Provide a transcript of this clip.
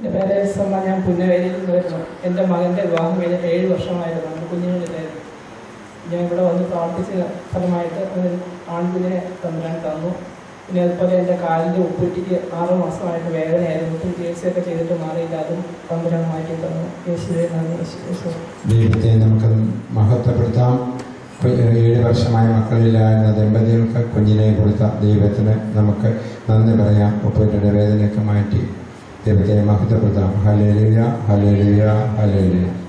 എൻ്റെ പേര് എസ്എമ്മ ഞാൻ പുന്നവേലിയിൽ നിന്ന് വരുന്നു എൻ്റെ മകൻ്റെ വിവാഹം കഴിഞ്ഞിട്ട് ഏഴ് വർഷമായിരുന്നു നമ്മുടെ കുഞ്ഞുങ്ങളില്ലായിരുന്നു ഞാൻ ഇവിടെ വന്ന് പ്രാർത്ഥിച്ച ഫലമായിട്ട് ഒരു ആൺകുഞ്ഞിനെ തമ്പുരാൻ തന്നു പിന്നെ അതുപോലെ എൻ്റെ കാലിൻ്റെ ഉപ്പുറ്റിക്ക് ആറ് മാസമായിട്ട് വേദനയായിരുന്നു ഒത്തിരി ചികിത്സയൊക്കെ ചെയ്തിട്ട് മാറിയില്ല അതും തമ്പുരാൻ മാറ്റി തന്നു യേശുവേ നന്ദി യേശു യേശു ദൈവത്തെ നമുക്ക് മഹത്വപ്പെടുത്താം കു- ഏഴ് വർഷമായ മക്കളില്ലായിരുന്ന ദമ്പതികൾക്ക് കുഞ്ഞിനെ കൊടുത്ത ദൈവത്തിന് നമുക്ക് നന്ദി പറയാം ഒപ്പയുടെ വേദനയൊക്കെ മാറ്റി ദൈവത്തെ മഹത്വപ്പെടുത്താം ഹലേലുയ ഹലേലുയ ഹലേലുയ